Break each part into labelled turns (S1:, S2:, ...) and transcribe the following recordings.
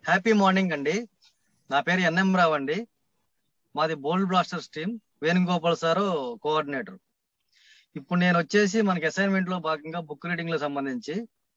S1: Happy morning అండి నా పేరు ఎన్ఎం రావు అండి మాది bold blasters team Venugopal sir coordinator ఇప్పుడు నేను వచ్చేసి మనకి అసైన్మెంట్ లో భాగంగా బుక్ రీడింగ్ లో సంబంధించి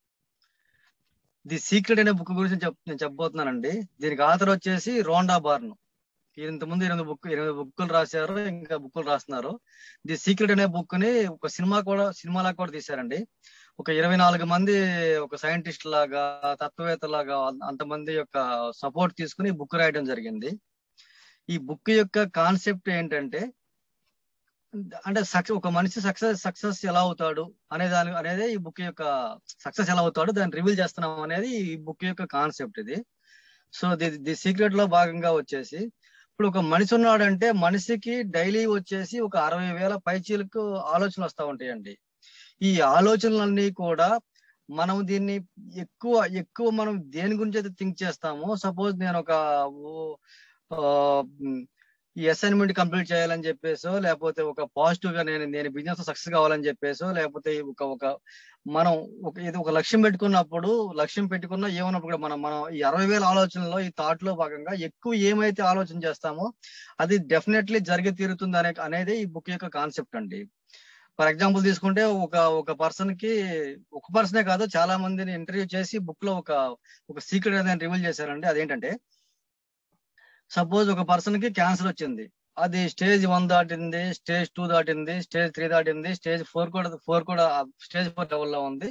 S1: ది సీక్రెట్ అనే బుక్ గురించి చెప్ నేను చెప్పబోతున్నానండి దీనికి ఆథర్ వచ్చేసి రోండా బార్న్ ఇంతకుముందు ఎనిమిది బుక్ ఎనిమిది బుక్కులు రాశారు ఇంకా బుక్కులు రాస్తున్నారు ది సీక్రెట్ అనే బుక్ ని ఒక సినిమా కూడా సినిమాలా కూడా తీశారండి ఒక ఇరవై నాలుగు మంది ఒక సైంటిస్ట్ లాగా తత్వవేత్త లాగా అంతమంది యొక్క సపోర్ట్ తీసుకుని బుక్ రాయడం జరిగింది ఈ బుక్ యొక్క కాన్సెప్ట్ ఏంటంటే అంటే సక్సెస్ ఒక మనిషి సక్సెస్ సక్సెస్ ఎలా అవుతాడు అనే దాని అనేది ఈ బుక్ యొక్క సక్సెస్ ఎలా అవుతాడు దాన్ని రివీల్ చేస్తున్నాం అనేది ఈ బుక్ యొక్క కాన్సెప్ట్ ఇది సో ది ది సీక్రెట్ లో భాగంగా వచ్చేసి ఇప్పుడు ఒక మనిషి ఉన్నాడంటే మనిషికి డైలీ వచ్చేసి ఒక అరవై వేల పైచీలకు ఆలోచనలు వస్తూ ఉంటాయండి ఈ ఆలోచనలన్నీ కూడా మనం దీన్ని ఎక్కువ ఎక్కువ మనం దేని గురించి అయితే థింక్ చేస్తామో సపోజ్ నేను ఒక ఈ అసైన్మెంట్ కంప్లీట్ చేయాలని చెప్పేసో లేకపోతే ఒక పాజిటివ్ గా నేను నేను బిజినెస్ సక్సెస్ కావాలని చెప్పేసో లేకపోతే ఒక ఒక మనం ఒక ఇది ఒక లక్ష్యం పెట్టుకున్నప్పుడు లక్ష్యం పెట్టుకున్నా ఏమన్నప్పుడు కూడా మనం మనం ఈ అరవై వేల ఆలోచనలో ఈ థాట్ లో భాగంగా ఎక్కువ ఏమైతే ఆలోచన చేస్తామో అది డెఫినెట్లీ జరిగి తీరుతుంది అనే అనేది ఈ బుక్ యొక్క కాన్సెప్ట్ అండి ఫర్ ఎగ్జాంపుల్ తీసుకుంటే ఒక ఒక పర్సన్ కి ఒక పర్సనే కాదు చాలా మందిని ఇంటర్వ్యూ చేసి బుక్ లో ఒక ఒక సీక్రెట్ అనేది రివీల్ చేశారండి అదేంటంటే సపోజ్ ఒక పర్సన్ కి క్యాన్సర్ వచ్చింది అది స్టేజ్ వన్ దాటింది స్టేజ్ టూ దాటింది స్టేజ్ త్రీ దాటింది స్టేజ్ ఫోర్ కూడా ఫోర్ కూడా స్టేజ్ ఫోర్ లెవెల్లో ఉంది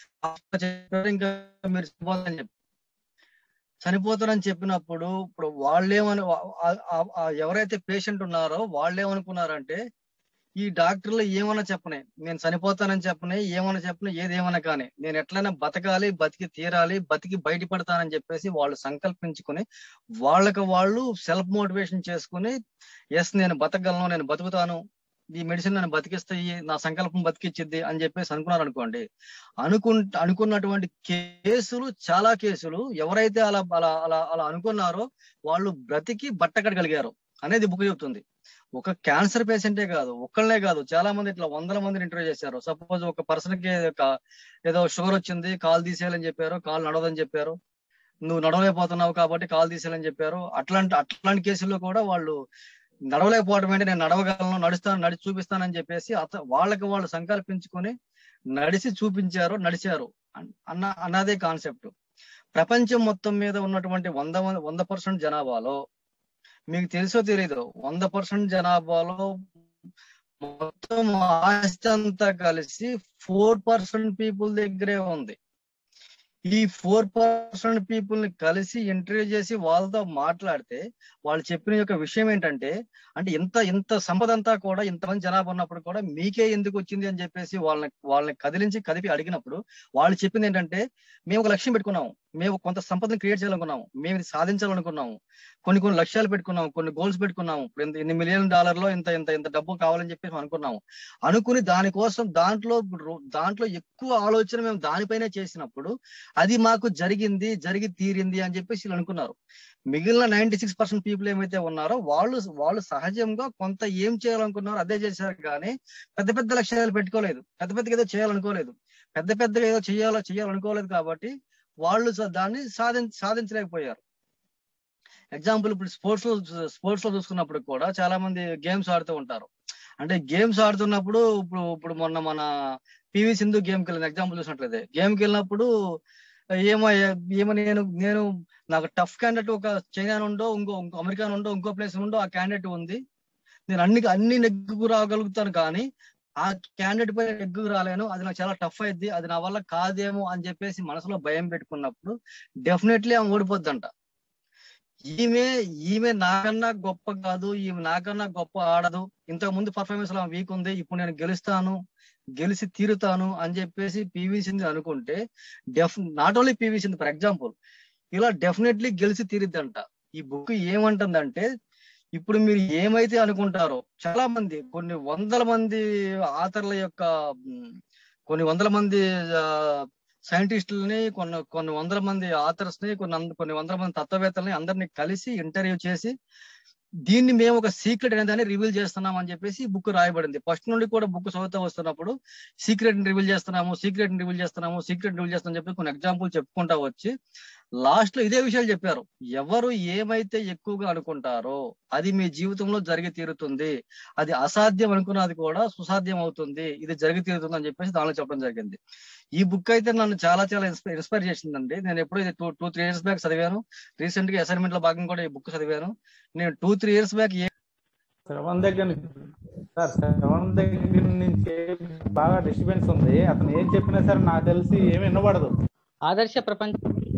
S1: ఇంకా మీరు చనిపోతారని చెప్పి చనిపోతారని చెప్పినప్పుడు ఇప్పుడు వాళ్ళేమని ఎవరైతే పేషెంట్ ఉన్నారో వాళ్ళేమనుకున్నారంటే ఈ డాక్టర్లు ఏమన్నా చెప్పనే నేను చనిపోతానని చెప్పనే ఏమన్నా చెప్పనే ఏదేమన్నా కానీ నేను ఎట్లయినా బతకాలి బతికి తీరాలి బతికి బయటపడతానని చెప్పేసి వాళ్ళు సంకల్పించుకుని వాళ్ళకి వాళ్ళు సెల్ఫ్ మోటివేషన్ చేసుకుని ఎస్ నేను బతకగలను నేను బతుకుతాను ఈ మెడిసిన్ నన్ను బతికిస్తాయి నా సంకల్పం బతికిచ్చిద్ది అని చెప్పేసి అనుకున్నారు అనుకోండి అనుకు అనుకున్నటువంటి కేసులు చాలా కేసులు ఎవరైతే అలా అలా అలా అలా అనుకున్నారో వాళ్ళు బ్రతికి బట్టకడగలిగారు అనేది బుక్ చెబుతుంది ఒక క్యాన్సర్ పేషెంటే కాదు ఒక్కళ్ళనే కాదు చాలా మంది ఇట్లా వందల మందిని ఇంటర్వ్యూ చేశారు సపోజ్ ఒక పర్సన్ కి ఏదో షుగర్ వచ్చింది కాల్ తీసేయాలని చెప్పారు కాల్ నడవదని చెప్పారు నువ్వు నడవలేకపోతున్నావు కాబట్టి కాల్ తీసేయాలని చెప్పారు అట్లాంటి అట్లాంటి కేసుల్లో కూడా వాళ్ళు నడవలేకపోవడం ఏంటి నేను నడవగలను నడుస్తాను నడిచి చూపిస్తానని చెప్పేసి అత వాళ్ళకి వాళ్ళు సంకల్పించుకొని నడిచి చూపించారు నడిచారు అన్న అన్నదే కాన్సెప్ట్ ప్రపంచం మొత్తం మీద ఉన్నటువంటి వంద వంద పర్సెంట్ జనాభాలో మీకు తెలుసో తెలీదు వంద పర్సెంట్ జనాభాలో మొత్తం ఆస్తి అంతా కలిసి ఫోర్ పర్సెంట్ పీపుల్ దగ్గరే ఉంది ఈ ఫోర్ పర్సెంట్ పీపుల్ ని కలిసి ఇంటర్వ్యూ చేసి వాళ్ళతో మాట్లాడితే వాళ్ళు చెప్పిన యొక్క విషయం ఏంటంటే అంటే ఇంత ఇంత సంపద అంతా కూడా ఇంతమంది జనాభా ఉన్నప్పుడు కూడా మీకే ఎందుకు వచ్చింది అని చెప్పేసి వాళ్ళని వాళ్ళని కదిలించి కదిపి అడిగినప్పుడు వాళ్ళు చెప్పింది ఏంటంటే మేము ఒక లక్ష్యం పెట్టుకున్నాము మేము కొంత సంపదను క్రియేట్ చేయాలనుకున్నాము మేము ఇది సాధించాలనుకున్నాము కొన్ని కొన్ని లక్ష్యాలు పెట్టుకున్నాము కొన్ని గోల్స్ పెట్టుకున్నాము ఇప్పుడు ఇన్ని మిలియన్ డాలర్లో ఇంత ఇంత ఇంత డబ్బు కావాలని చెప్పేసి అనుకున్నాము అనుకుని దానికోసం దాంట్లో దాంట్లో ఎక్కువ ఆలోచన మేము దానిపైనే చేసినప్పుడు అది మాకు జరిగింది జరిగి తీరింది అని చెప్పేసి వీళ్ళు అనుకున్నారు మిగిలిన నైన్టీ సిక్స్ పర్సెంట్ పీపుల్ ఏమైతే ఉన్నారో వాళ్ళు వాళ్ళు సహజంగా కొంత ఏం చేయాలనుకున్నారో అదే చేశారు కానీ పెద్ద పెద్ద లక్ష్యాలు పెట్టుకోలేదు పెద్ద పెద్దగా ఏదో చేయాలనుకోలేదు పెద్ద పెద్దగా ఏదో చేయాలో చేయాలనుకోలేదు కాబట్టి వాళ్ళు దాన్ని సాధి సాధించలేకపోయారు ఎగ్జాంపుల్ ఇప్పుడు స్పోర్ట్స్ లో స్పోర్ట్స్ లో చూసుకున్నప్పుడు కూడా చాలా మంది గేమ్స్ ఆడుతూ ఉంటారు అంటే గేమ్స్ ఆడుతున్నప్పుడు ఇప్పుడు ఇప్పుడు మొన్న మన పివి సింధు గేమ్కి వెళ్ళిన ఎగ్జాంపుల్ చూసినట్లయితే గేమ్కి వెళ్ళినప్పుడు ఏమో ఏమో నేను నేను నాకు టఫ్ క్యాండిడేట్ ఒక చైనా నుండో ఇంకో ఇంకో అమెరికా నుండో ఇంకో ప్లేస్ నుండో ఆ క్యాండిడేట్ ఉంది నేను అన్ని అన్ని నెగ్గుకు రాగలుగుతాను కానీ ఆ క్యాండిడేట్ పై నెగ్గుకు రాలేను అది నాకు చాలా టఫ్ అయింది అది నా వల్ల కాదేమో అని చెప్పేసి మనసులో భయం పెట్టుకున్నప్పుడు డెఫినెట్లీ ఆమె ఓడిపోద్దంట ఈమె ఈమె నాకన్నా గొప్ప కాదు ఈమె నాకన్నా గొప్ప ఆడదు ఇంతకు ముందు పర్ఫార్మెన్స్ లో వీక్ ఉంది ఇప్పుడు నేను గెలుస్తాను గెలిచి తీరుతాను అని చెప్పేసి పివి సింధు అనుకుంటే def not only P V Sindhu for example ఇలా డెఫినెట్లీ గెలిచి తీరిద్దంట ఈ బుక్ ఏమంటుందంటే ఇప్పుడు మీరు ఏమైతే అనుకుంటారో చాలా మంది కొన్ని వందల మంది ఆథర్ల యొక్క కొన్ని వందల మంది సైంటిస్టులని కొన్ని కొన్ని వందల మంది ఆథర్స్ ని కొన్ని కొన్ని వందల మంది తత్వవేత్తలని అందరినీ కలిసి ఇంటర్వ్యూ చేసి దీన్ని మేము ఒక సీక్రెట్ అనే దాన్ని రివీల్ చేస్తున్నాం అని చెప్పేసి బుక్ రాయబడింది ఫస్ట్ నుండి కూడా బుక్ చదువుతూ వస్తున్నప్పుడు సీక్రెట్ ని రివీల్ చేస్తున్నాము సీక్రెట్ ని రివీల్ చేస్తున్నాము సీక్రెట్ రివీల్ చేస్తున్నాం చెప్పి కొన్ని ఎగ్జాంపుల్ చెప్పుకుంటా వచ్చి లాస్ట్ లో ఇదే విషయాలు చెప్పారు ఎవరు ఏమైతే ఎక్కువగా అనుకుంటారో అది మీ జీవితంలో జరిగి తీరుతుంది అది అసాధ్యం అనుకున్నది కూడా సుసాధ్యం అవుతుంది ఇది జరిగి తీరుతుంది అని చెప్పేసి దానిలో చెప్పడం జరిగింది ఈ బుక్ అయితే నన్ను చాలా చాలా ఇన్స్పైర్ ఇన్స్పైర్ చేసిందండి నేను ఎప్పుడో ఇది two two three years back చదివాను రీసెంట్ గా అసైన్మెంట్ లో భాగంగా కూడా ఈ బుక్ చదివాను నేను టూ త్రీ ఇయర్స్ బ్యాక్ ఏ
S2: శ్రవణ్ దగ్గర నుంచి సార్ శ్రవణ్ దగ్గర నుంచి బాగా డిస్టర్బెన్స్ ఉంది అతను ఏం చెప్పినా సరే నాకు తెలిసి ఏమి వినబడదు
S3: ఆదర్శ ప్రపంచ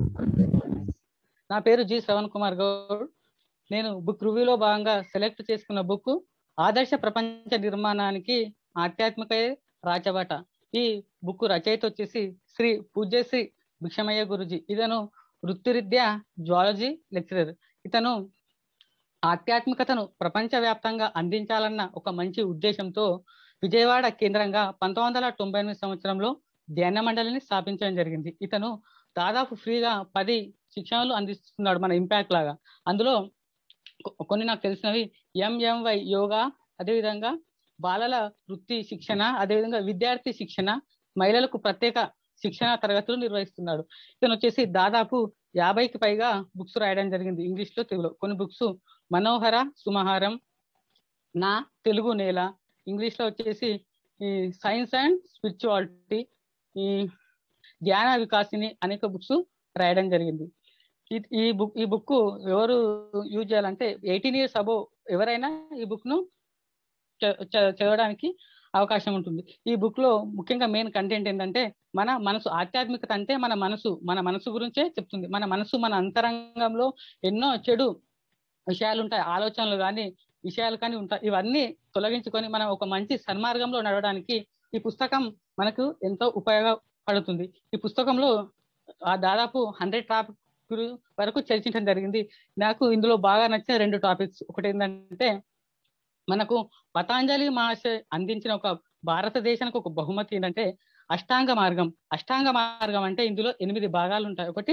S3: నా పేరు జి శ్రవణ్ కుమార్ గౌడ్ నేను బుక్ రివ్యూలో భాగంగా సెలెక్ట్ చేసుకున్న బుక్ ఆదర్శ ప్రపంచ నిర్మాణానికి ఆధ్యాత్మిక రాచబాట ఈ బుక్ రచయిత వచ్చేసి శ్రీ పూజ్యశ్రీ భిక్షమయ్య గురుజీ ఇతను వృత్తిరీత్యా జువాలజీ లెక్చరర్ ఇతను ఆధ్యాత్మికతను ప్రపంచవ్యాప్తంగా అందించాలన్న ఒక మంచి ఉద్దేశంతో విజయవాడ కేంద్రంగా పంతొమ్మిది వందల తొంభై ఎనిమిది సంవత్సరంలో ధ్యాన మండలిని స్థాపించడం జరిగింది ఇతను దాదాపు ఫ్రీగా పది శిక్షణలు అందిస్తున్నాడు మన ఇంపాక్ట్ లాగా అందులో కొ- కొన్ని నాకు తెలిసినవి ఎంఎంవై యోగా అదేవిధంగా బాలల వృత్తి శిక్షణ అదేవిధంగా విద్యార్థి శిక్షణ మహిళలకు ప్రత్యేక శిక్షణ తరగతులు నిర్వహిస్తున్నాడు ఇతను వచ్చేసి దాదాపు యాభైకి పైగా బుక్స్ రాయడం జరిగింది ఇంగ్లీష్ లో తెలుగులో కొన్ని బుక్స్ మనోహర సుమహారం నా తెలుగు నేల ఇంగ్లీష్ లో వచ్చేసి ఈ సైన్స్ అండ్ స్పిరిచువాలిటీ ఈ ధ్యాన వికాసిని అనేక బుక్స్ రాయడం జరిగింది ఈ- ఈ బుక్ ఈ బుక్ ఎవరు యూజ్ చేయాలంటే ఎయిటీన్ ఇయర్స్ అబో ఎవరైనా ఈ బుక్ ను చ- చ- చదవడానికి అవకాశం ఉంటుంది ఈ బుక్ లో ముఖ్యంగా మెయిన్ కంటెంట్ ఏంటంటే మన మనసు ఆధ్యాత్మికత అంటే మన మనసు మన మనసు గురించే చెప్తుంది మన మనసు మన అంతరంగంలో ఎన్నో చెడు విషయాలు ఉంటాయి ఆలోచనలు కానీ విషయాలు కానీ ఉంటాయి ఇవన్నీ తొలగించుకొని మనం ఒక మంచి సన్మార్గంలో నడవడానికి ఈ పుస్తకం మనకు ఎంతో ఉపయోగపడుతుంది ఈ పుస్తకంలో ఆ దాదాపు హండ్రెడ్ టాపిక్ వరకు చర్చించడం జరిగింది నాకు ఇందులో బాగా నచ్చిన రెండు టాపిక్స్ ఒకటి ఏంటంటే మనకు పతాంజలి మహర్షి అందించిన ఒక భారతదేశానికి ఒక బహుమతి ఏంటంటే అష్టాంగ మార్గం అష్టాంగ మార్గం అంటే ఇందులో ఎనిమిది భాగాలు ఉంటాయి ఒకటి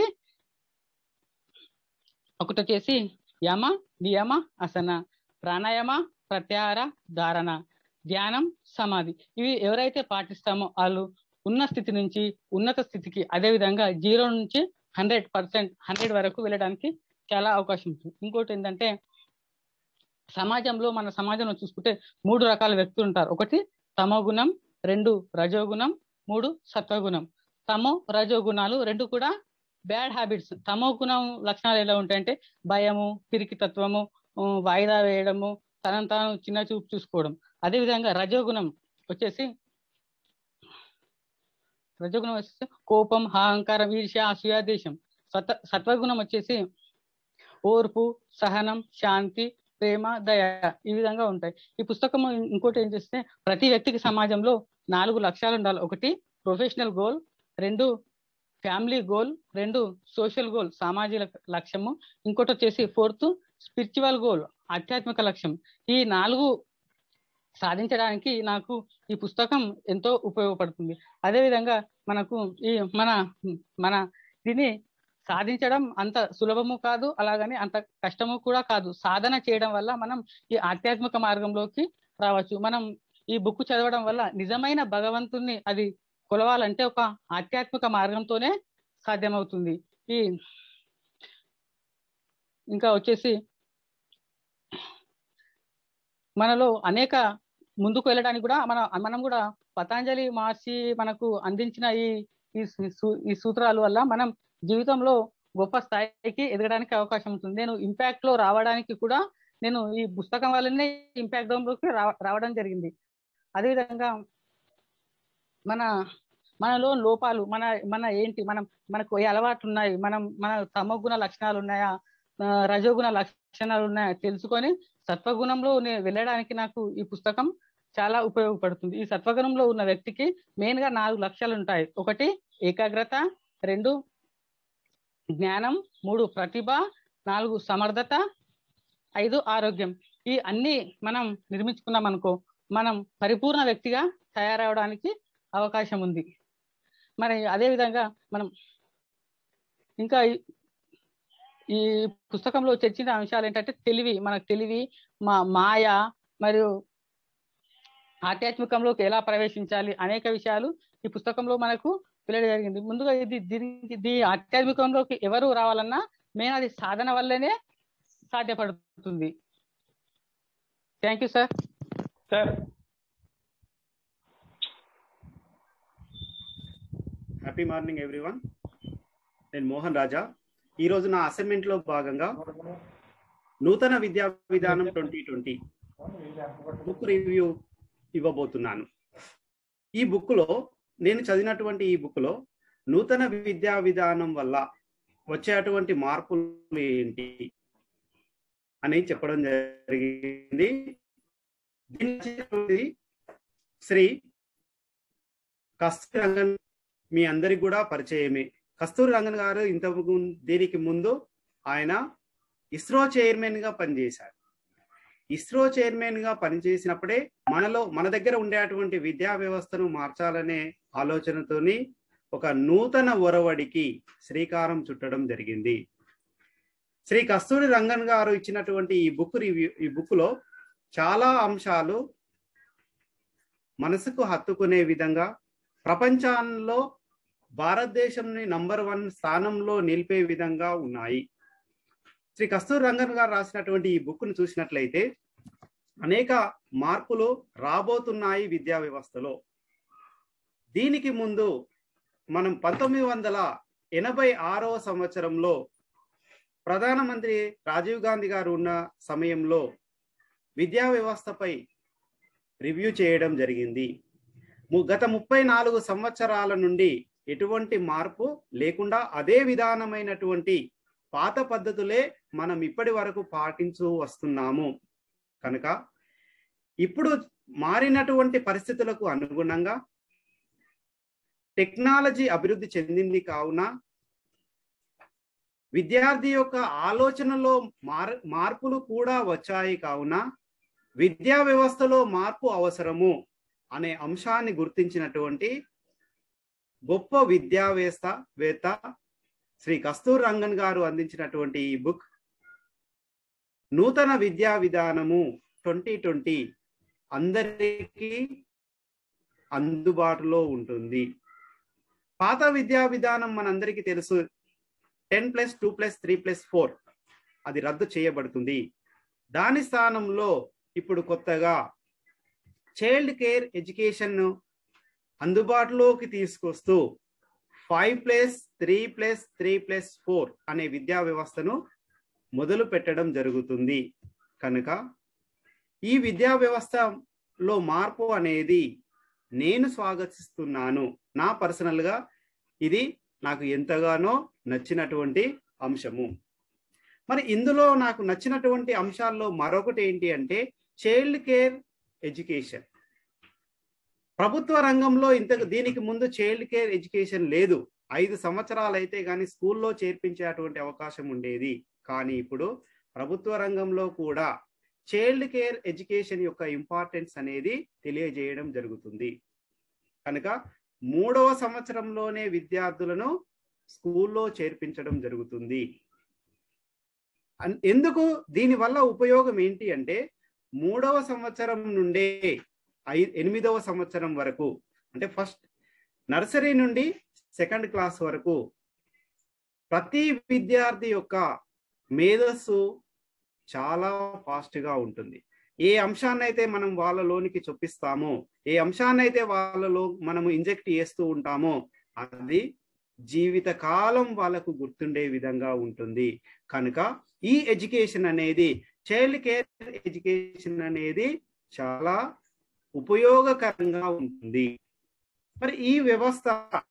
S3: ఒకటి వచ్చేసి యమ నియమ అసన ప్రాణాయామ ప్రత్యాహార ధారణ ధ్యానం సమాధి ఇవి ఎవరైతే పాటిస్తామో వాళ్ళు ఉన్న స్థితి నుంచి ఉన్నత స్థితికి అదే విధంగా జీరో నుంచి హండ్రెడ్ పర్సెంట్ హండ్రెడ్ వరకు వెళ్ళడానికి చాలా అవకాశం ఉంటుంది ఇంకోటి ఏంటంటే సమాజంలో మన సమాజంలో చూసుకుంటే మూడు రకాల వ్యక్తులు ఉంటారు ఒకటి తమో గుణం రెండు రజోగుణం మూడు సత్వగుణం తమో రజోగుణాలు రెండు కూడా బ్యాడ్ హ్యాబిట్స్ తమో గుణం లక్షణాలు ఎలా ఉంటాయంటే భయము పిరికితత్వము ఉమ్, వాయిదా వేయడము తనను తాను చిన్న చూపు చూసుకోవడం అదే విధంగా రజోగుణం వచ్చేసి రజోగుణం వచ్చేసి కోపం అహంకారం ఈర్ష్య అసూయ దేశం సత్వ సత్వగుణం వచ్చేసి ఓర్పు సహనం శాంతి ప్రేమ దయ ఈ విధంగా ఉంటాయి ఈ పుస్తకం ఇంకోటి ఏం చేస్తే ప్రతి వ్యక్తికి సమాజంలో నాలుగు లక్ష్యాలు ఉండాలి ఒకటి ప్రొఫెషనల్ గోల్ రెండు ఫ్యామిలీ గోల్ రెండు సోషల్ గోల్ సామాజిక లక్ష్యము ఇంకోటి వచ్చేసి ఫోర్త్ స్పిరిచువల్ గోల్ ఆధ్యాత్మిక లక్ష్యం ఈ నాలుగు సాధించడానికి నాకు ఈ పుస్తకం ఎంతో ఉపయోగపడుతుంది అదే విధంగా మనకు ఈ మన మన దీన్ని సాధించడం అంత సులభము కాదు అలాగని అంత కష్టము కూడా కాదు సాధన చేయడం వల్ల మనం ఈ ఆధ్యాత్మిక మార్గంలోకి రావచ్చు మనం ఈ బుక్ చదవడం వల్ల నిజమైన భగవంతుణ్ణి అది కొలవాలంటే ఒక ఆధ్యాత్మిక మార్గంతోనే సాధ్యమవుతుంది ఈ ఇంకా వచ్చేసి మనలో అనేక ముందుకు వెళ్ళడానికి కూడా మన మనం కూడా పతాంజలి మహర్షి మనకు అందించిన ఈ ఈ సూ- ఈ సూత్రాల వల్ల మనం జీవితంలో గొప్ప స్థాయికి ఎదగడానికి అవకాశం ఉంటుంది నేను ఇంపాక్ట్ లో రావడానికి కూడా నేను ఈ పుస్తకం వల్లనే ఇంపాక్ట్ లోకి రావ- రావడం జరిగింది అదేవిధంగా మన మనలో లోపాలు మన మన ఏంటి మనం మనకు ఏ అలవాట్లు ఉన్నాయి మనం మన తమోగుణ లక్షణాలు ఉన్నాయా ఆ, రజోగుణ లక్షణాలు ఉన్నాయా తెలుసుకొని సత్వగుణంలో నే- వెళ్ళడానికి నాకు ఈ పుస్తకం చాలా ఉపయోగపడుతుంది ఈ సత్వగుణంలో ఉన్న వ్యక్తికి మెయిన్ గా నాలుగు లక్ష్యాలు ఉంటాయి ఒకటి ఏకాగ్రత రెండు జ్ఞానం మూడు ప్రతిభ నాలుగు సమర్థత ఐదు ఆరోగ్యం ఈ అన్ని మనం నిర్మించుకున్నాం అనుకో మనం పరిపూర్ణ వ్యక్తిగా తయారవడానికి అవకాశం ఉంది మరి అదే విధంగా మనం ఇంకా ఈ- ఈ పుస్తకంలో చర్చించిన అంశాలు ఏంటంటే తెలివి మనకు తెలివి మా మాయ మరియు ఆధ్యాత్మికంలోకి ఎలా ప్రవేశించాలి అనేక విషయాలు ఈ పుస్తకంలో మనకు పిల్లలు జరిగింది ముందుగా ఇది దీనికి దీ ఆధ్యాత్మికంలోకి ఎవరు రావాలన్నా మెయిన్ అది సాధన వల్లనే సాధ్యపడుతుంది thank you sir
S2: sir
S4: happy morning everyone నేను మోహన్ రాజా ఈ రోజు నా అసైన్మెంట్ లో భాగంగా నూతన విద్యా విధానం ట్వంటీ ట్వంటీ బుక్ రివ్యూ ఇవ్వబోతున్నాను ఈ బుక్ లో నేను చదివినటువంటి ఈ బుక్ లో నూతన విద్యా విధానం వల్ల వచ్చేటువంటి మార్పులు ఏంటి అని చెప్పడం జరిగింది దీని శ్రీ కస్తూరి రంగన్ మీ అందరికి కూడా పరిచయమే కస్తూరి రంగన్ గారు ఇంత దీనికి ముందు ఆయన ఇస్రో చైర్మన్ గా పనిచేశారు ఇస్రో చైర్మన్ గా పనిచేసినప్పుడే మనలో మన దగ్గర ఉండేటువంటి విద్యా వ్యవస్థను మార్చాలనే ఆలోచనతోని ఒక నూతన ఒరవడికి శ్రీకారం చుట్టడం జరిగింది శ్రీ కస్తూరి రంగన్ గారు ఇచ్చినటువంటి ఈ బుక్ రివ్యూ ఈ బుక్ లో చాలా అంశాలు మనసుకు హత్తుకునే విధంగా ప్రపంచంలో భారతదేశంని నంబర్ వన్ స్థానంలో నిలిపే విధంగా ఉన్నాయి శ్రీ కస్తూరి రంగన్ గారు రాసినటువంటి ఈ బుక్ ను చూసినట్లయితే అనేక మార్పులు రాబోతున్నాయి విద్యా వ్యవస్థలో దీనికి ముందు మనం పంతొమ్మిది వందల ఎనభై ఆరవ సంవత్సరంలో ప్రధానమంత్రి రాజీవ్ గాంధీ గారు ఉన్న సమయంలో విద్యా వ్యవస్థపై రివ్యూ చేయడం జరిగింది గత ముప్పై నాలుగు సంవత్సరాల నుండి ఎటువంటి మార్పు లేకుండా అదే విధానమైనటువంటి పాత పద్ధతులే మనం ఇప్పటి వరకు పాటించు వస్తున్నాము కనుక ఇప్పుడు మారినటువంటి పరిస్థితులకు అనుగుణంగా టెక్నాలజీ అభివృద్ధి చెందింది కావున విద్యార్థి యొక్క ఆలోచనలో మార్ మార్పులు కూడా వచ్చాయి కావున విద్యా వ్యవస్థలో మార్పు అవసరము అనే అంశాన్ని గుర్తించినటువంటి గొప్ప విద్యావేత్త వేత్త శ్రీ కస్తూర్ రంగన్ గారు అందించినటువంటి ఈ బుక్ నూతన విద్యా విధానము ట్వంటీ ట్వంటీ అందరికీ అందుబాటులో ఉంటుంది పాత విద్యా విధానం మనందరికీ తెలుసు ten plus two plus three plus four అది రద్దు చేయబడుతుంది దాని స్థానంలో ఇప్పుడు కొత్తగా చైల్డ్ కేర్ ఎడ్యుకేషన్ అందుబాటులోకి తీసుకొస్తూ five plus three plus three plus four అనే విద్యా వ్యవస్థను మొదలు పెట్టడం జరుగుతుంది కనుక ఈ విద్యా వ్యవస్థలో మార్పు అనేది నేను స్వాగతిస్తున్నాను నా పర్సనల్గా ఇది నాకు ఎంతగానో నచ్చినటువంటి అంశము మరి ఇందులో నాకు నచ్చినటువంటి అంశాల్లో మరొకటి ఏంటి అంటే చైల్డ్ కేర్ ఎడ్యుకేషన్ ప్రభుత్వ రంగంలో ఇంత దీనికి ముందు చైల్డ్ కేర్ ఎడ్యుకేషన్ లేదు ఐదు సంవత్సరాలు అయితే కానీ స్కూల్లో చేర్పించేటువంటి అవకాశం ఉండేది కానీ ఇప్పుడు ప్రభుత్వ రంగంలో కూడా చైల్డ్ కేర్ ఎడ్యుకేషన్ యొక్క ఇంపార్టెన్స్ అనేది తెలియజేయడం జరుగుతుంది కనుక మూడవ సంవత్సరంలోనే విద్యార్థులను స్కూల్లో చేర్పించడం జరుగుతుంది ఎందుకు దీని వల్ల ఉపయోగం ఏంటి అంటే మూడవ సంవత్సరం నుండే ఐ ఎనిమిదవ సంవత్సరం వరకు అంటే ఫస్ట్ నర్సరీ నుండి సెకండ్ క్లాస్ వరకు ప్రతి విద్యార్థి యొక్క మేధస్సు చాలా ఫాస్ట్గా ఉంటుంది ఏ అంశాన్ని అయితే మనం వాళ్ళలోనికి చొప్పిస్తామో ఏ అంశాన్ని అయితే వాళ్ళలో మనము ఇంజెక్ట్ చేస్తూ ఉంటామో అది జీవిత కాలం వాళ్ళకు గుర్తుండే విధంగా ఉంటుంది కనుక ఈ ఎడ్యుకేషన్ అనేది చైల్డ్ కేర్ ఎడ్యుకేషన్ అనేది చాలా ఉపయోగకరంగా ఉంటుంది మరి ఈ వ్యవస్థ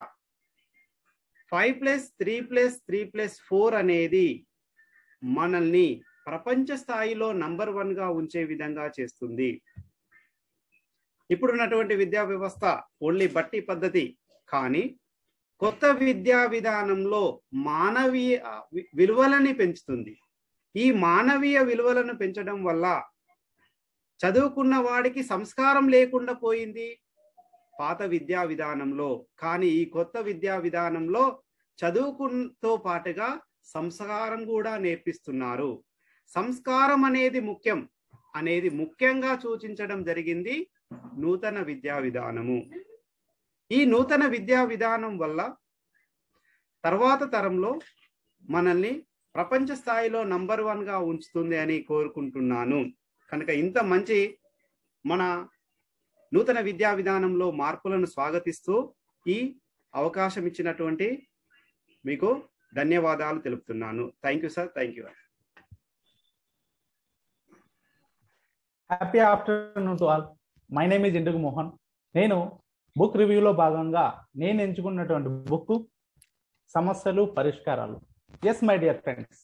S4: five plus three plus three plus four అనేది మనల్ని ప్రపంచ స్థాయిలో నంబర్ వన్ గా ఉంచే విధంగా చేస్తుంది ఇప్పుడున్నటువంటి విద్యా వ్యవస్థ ఓన్లీ బట్టి పద్ధతి కానీ కొత్త విద్యా విధానంలో మానవీయ విలువలని పెంచుతుంది ఈ మానవీయ విలువలను పెంచడం వల్ల చదువుకున్న వాడికి సంస్కారం లేకుండా పోయింది పాత విద్యా విధానంలో కానీ ఈ కొత్త విద్యా విధానంలో చదువుకుతో పాటుగా సంస్కారం కూడా నేర్పిస్తున్నారు సంస్కారం అనేది ముఖ్యం అనేది ముఖ్యంగా సూచించడం జరిగింది నూతన విద్యా విధానము ఈ నూతన విద్యా విధానం వల్ల తర్వాత తరంలో మనల్ని ప్రపంచ స్థాయిలో నంబర్ వన్ గా ఉంచుతుంది అని కోరుకుంటున్నాను కనుక ఇంత మంచి మన నూతన విద్యా విధానంలో మార్పులను స్వాగతిస్తూ ఈ అవకాశం ఇచ్చినటువంటి మీకు ధన్యవాదాలు తెలుపుతున్నాను thank you sir thank you
S2: happy afternoon to all my name is Indugu Mohan నేను బుక్ రివ్యూలో భాగంగా నేను ఎంచుకున్నటువంటి బుక్ సమస్యలు పరిష్కారాలు ఎస్ మై డియర్ ఫ్రెండ్స్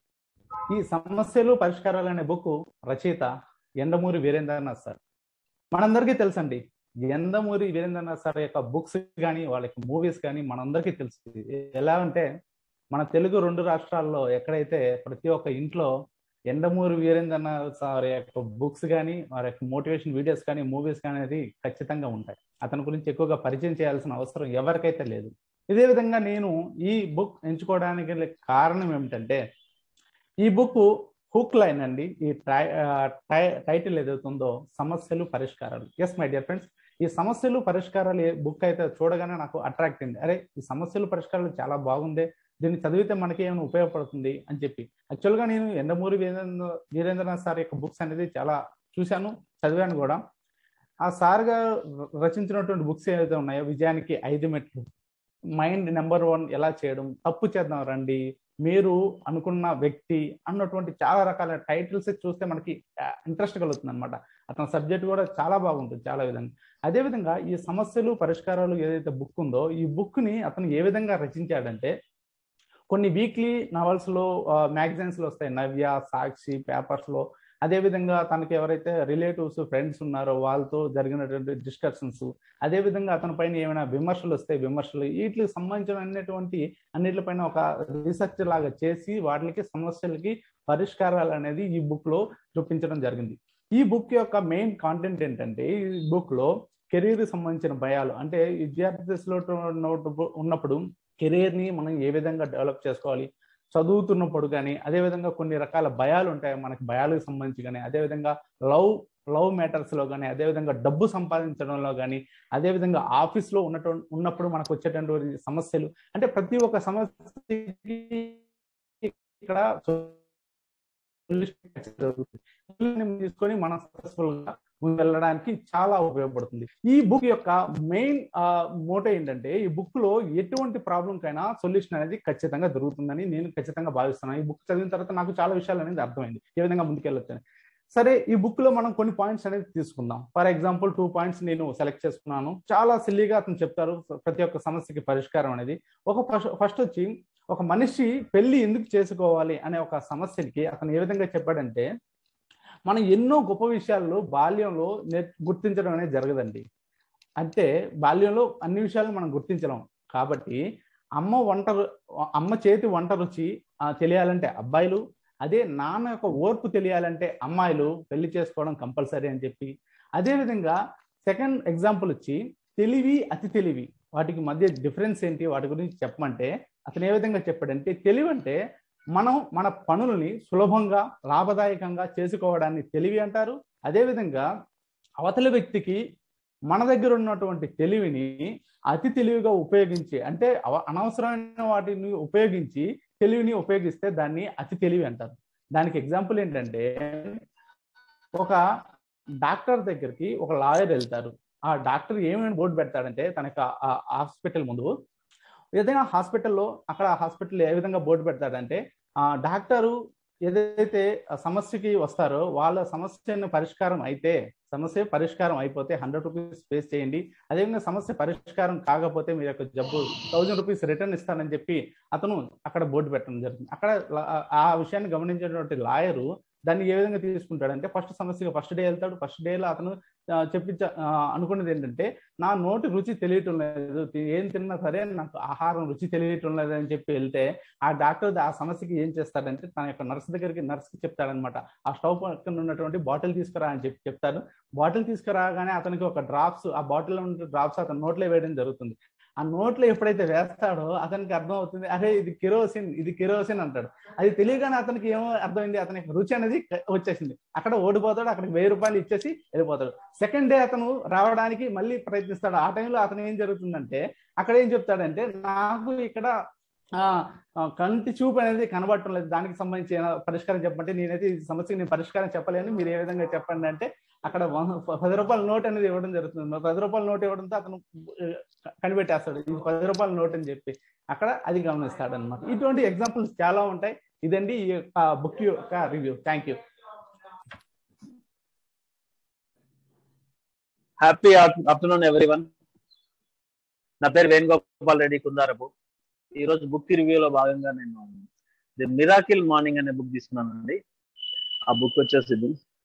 S2: ఈ సమస్యలు పరిష్కారాలు అనే బుక్ రచయిత ఎండమూరి వీరేంద్రనాథ్ సార్ మనందరికీ తెలుసండి ఎండమూరి వీరేంద్రనాథ్ సార్ యొక్క బుక్స్ కానీ వాళ్ళ యొక్క మూవీస్ కానీ మనందరికీ తెలుసు ఎలా అంటే మన తెలుగు రెండు రాష్ట్రాల్లో ఎక్కడైతే ప్రతి ఒక్క ఇంట్లో ఎండమూరి వీరేంద్రనాథ్ సార్ యొక్క బుక్స్ కానీ వారి యొక్క మోటివేషన్ వీడియోస్ కానీ మూవీస్ కానీ అనేది ఖచ్చితంగా ఉంటాయి అతని గురించి ఎక్కువగా పరిచయం చేయాల్సిన అవసరం ఎవరికైతే లేదు ఇదే విధంగా నేను ఈ బుక్ ఎంచుకోవడానికి గల కారణం ఏమిటంటే ఈ బుక్ హుక్ లైన్ అండి ఈ టై టైటిల్ ఏదైతుందో సమస్యలు పరిష్కారాలు ఎస్ మై డియర్ ఫ్రెండ్స్ ఈ సమస్యలు పరిష్కారాలు బుక్ అయితే చూడగానే నాకు అట్రాక్ట్ అయింది అరే ఈ సమస్యలు పరిష్కారాలు చాలా బాగుంది దీన్ని చదివితే మనకి ఏమైనా ఉపయోగపడుతుంది అని చెప్పి యాక్చువల్గా నేను ఎండమూరి వీరేంద్ర వీరేంద్రనాథ్ సార్ యొక్క బుక్స్ అనేది చాలా చూశాను చదివాను కూడా ఆ సార్గా రచించినటువంటి బుక్స్ ఏవైతే ఉన్నాయో విజయానికి ఐదు మెట్లు మైండ్ నెంబర్ వన్ ఎలా చేయడం తప్పు చేద్దాం రండి మీరు అనుకున్న వ్యక్తి అన్నటువంటి చాలా రకాల టైటిల్స్ చూస్తే మనకి ఇంట్రెస్ట్ కలుగుతుంది అనమాట అతని సబ్జెక్ట్ కూడా చాలా బాగుంటుంది చాలా విధంగా అదేవిధంగా ఈ సమస్యలు పరిష్కారాలు ఏదైతే బుక్ ఉందో ఈ బుక్ ని అతను ఏ విధంగా రచించాడంటే కొన్ని వీక్లీ నవల్స్ లో మ్యాగజైన్స్ లో వస్తాయి నవ్య సాక్షి పేపర్స్ లో అదేవిధంగా తనకి ఎవరైతే రిలేటివ్స్ ఫ్రెండ్స్ ఉన్నారో వాళ్ళతో జరిగినటువంటి డిస్కషన్స్ అదేవిధంగా అతని పైన ఏమైనా విమర్శలు వస్తాయి విమర్శలు వీటికి సంబంధించిన అన్నిటువంటి అన్నిటిపైన ఒక రీసెర్చ్ లాగా చేసి వాటికి సమస్యలకి పరిష్కారాలు అనేది ఈ బుక్ లో చూపించడం జరిగింది ఈ బుక్ యొక్క మెయిన్ కాంటెంట్ ఏంటంటే ఈ బుక్ లో కెరీర్ సంబంధించిన భయాలు అంటే విద్యార్థి దశలో ఉన్నప్పుడు కెరీర్ ని మనం ఏ విధంగా డెవలప్ చేసుకోవాలి చదువుతున్నప్పుడు కానీ అదేవిధంగా కొన్ని రకాల భయాలు ఉంటాయి మనకి భయాలకు సంబంధించి కానీ అదేవిధంగా లవ్ లవ్ మ్యాటర్స్ లో కానీ అదేవిధంగా డబ్బు సంపాదించడంలో కానీ అదేవిధంగా ఆఫీస్ లో ఉన్నట్టు ఉన్నప్పుడు మనకు వచ్చేటటువంటి సమస్యలు అంటే ప్రతి ఒక్క సమస్యకి ఇక్కడ తీసుకొని మనం సక్సెస్ఫుల్ గా వెళ్ళడానికి చాలా ఉపయోగపడుతుంది ఈ బుక్ యొక్క మెయిన్ మోటో ఏంటంటే ఈ బుక్ లో ఎటువంటి ప్రాబ్లం కైనా సొల్యూషన్ అనేది ఖచ్చితంగా దొరుకుతుందని నేను ఖచ్చితంగా భావిస్తున్నాను ఈ బుక్ చదివిన తర్వాత నాకు చాలా విషయాలు అనేది అర్థమైంది ఏ విధంగా ముందుకెళ్ళొచ్చు సరే ఈ బుక్ లో మనం కొన్ని పాయింట్స్ అనేది తీసుకుందాం ఫర్ ఎగ్జాంపుల్ టూ పాయింట్స్ నేను సెలెక్ట్ చేసుకున్నాను చాలా సిల్లీగా అతను చెప్తారు ప్రతి ఒక్క సమస్యకి పరిష్కారం అనేది ఒక ఫస్ట్ వచ్చి ఒక మనిషి పెళ్లి ఎందుకు చేసుకోవాలి అనే ఒక సమస్యకి అతను ఏ విధంగా చెప్పాడంటే మనం ఎన్నో గొప్ప విషయాల్లో బాల్యంలో గుర్తించడం అనేది జరగదండి అంటే బాల్యంలో అన్ని విషయాలు మనం గుర్తించలేం కాబట్టి అమ్మ వంట అమ్మ చేతి వంట రుచి తెలియాలంటే అబ్బాయిలు అదే నాన్న యొక్క ఓర్పు తెలియాలంటే అమ్మాయిలు పెళ్లి చేసుకోవడం కంపల్సరీ అని చెప్పి అదేవిధంగా సెకండ్ ఎగ్జాంపుల్ వచ్చి తెలివి అతి తెలివి వాటికి మధ్య డిఫరెన్స్ ఏంటి వాటి గురించి చెప్పమంటే అతను ఏ విధంగా చెప్పాడంటే తెలివి అంటే మనం మన పనులని సులభంగా లాభదాయకంగా చేసుకోవడాన్ని తెలివి అంటారు అదేవిధంగా అవతల వ్యక్తికి మన దగ్గర ఉన్నటువంటి తెలివిని అతి తెలివిగా ఉపయోగించి అంటే అనవసరమైన వాటిని ఉపయోగించి తెలివిని ఉపయోగిస్తే దాన్ని అతి తెలివి అంటారు దానికి ఎగ్జాంపుల్ ఏంటంటే ఒక డాక్టర్ దగ్గరికి ఒక లాయర్ వెళ్తారు ఆ డాక్టర్ ఏమేమి బోర్డు పెడతాడంటే తన యొక్క హాస్పిటల్ ముందు ఏదైనా హాస్పిటల్లో అక్కడ హాస్పిటల్ ఏ విధంగా బోర్డు పెడతాడంటే ఆ డాక్టరు ఏదైతే సమస్యకి వస్తారో వాళ్ళ సమస్యను పరిష్కారం అయితే సమస్య పరిష్కారం అయిపోతే హండ్రెడ్ రూపీస్ పేస్ చేయండి అదేవిధంగా సమస్య పరిష్కారం కాకపోతే మీ యొక్క జబ్బు థౌజండ్ రూపీస్ రిటర్న్ ఇస్తానని చెప్పి అతను అక్కడ బోర్డు పెట్టడం జరుగుతుంది అక్కడ ఆ విషయాన్ని గమనించినటువంటి లాయరు దాన్ని ఏ విధంగా తీసుకుంటాడంటే ఫస్ట్ సమస్యగా ఫస్ట్ డే వెళ్తాడు ఫస్ట్ డేలో అతను చెప్పించ అనుకున్నది ఏంటంటే నా నోటి రుచి తెలియటం లేదు ఏం తిన్నా సరే నాకు ఆహారం రుచి తెలియటం లేదు అని చెప్పి వెళ్తే ఆ డాక్టర్ ఆ సమస్యకి ఏం చేస్తాడంటే తన యొక్క నర్స్ దగ్గరికి నర్స్కి చెప్తాడనమాట ఆ స్టవ్ పక్కన ఉన్నటువంటి బాటిల్ తీసుకురా అని చెప్పి చెప్తాడు బాటిల్ తీసుకురాగానే అతనికి ఒక డ్రాప్స్ ఆ బాటిల్ ఉన్న డ్రాప్స్ అతని నోట్లో వేయడం జరుగుతుంది ఆ నోట్లో ఎప్పుడైతే వేస్తాడో అతనికి అర్థం అవుతుంది అరే ఇది కిరోసిన్ ఇది కిరోసిన్ అంటాడు అది తెలియగానే అతనికి ఏమో అర్థమైంది అతనికి రుచి అనేది వచ్చేసింది అక్కడ ఓడిపోతాడు అక్కడికి వెయ్యి రూపాయలు ఇచ్చేసి వెళ్ళిపోతాడు సెకండ్ డే అతను రావడానికి మళ్ళీ ప్రయత్నిస్తాడు ఆ టైంలో అతను ఏం జరుగుతుందంటే అక్కడ ఏం చెప్తాడంటే నాకు ఇక్కడ ఆ కంటి చూపు అనేది కనబడటం లేదు దానికి సంబంధించిన పరిష్కారం చెప్పమంటే నేనైతే ఈ సమస్యకి నేను పరిష్కారం చెప్పలేను మీరు ఏ విధంగా చెప్పండి అంటే అక్కడ పది రూపాయల నోట్ అనేది ఇవ్వడం జరుగుతుంది పది రూపాయల నోట్ ఇవ్వడంతో అతను కనిపెట్టేస్తాడు ఇది పది రూపాయల నోట్ అని చెప్పి అక్కడ అది గమనిస్తాడు అనమాట ఇటువంటి ఎగ్జాంపుల్స్ చాలా ఉంటాయి ఇదండి ఈ బుక్ యొక్క review thank you
S5: happy afternoon everyone నా పేరు వేణుగోపాల్ రెడ్డి కుందారపు ఈ రోజు బుక్ రివ్యూలో భాగంగా నేను ది మిరాకిల్ మార్నింగ్ అనే బుక్ తీసుకున్నానండి ఆ బుక్ వచ్చేసి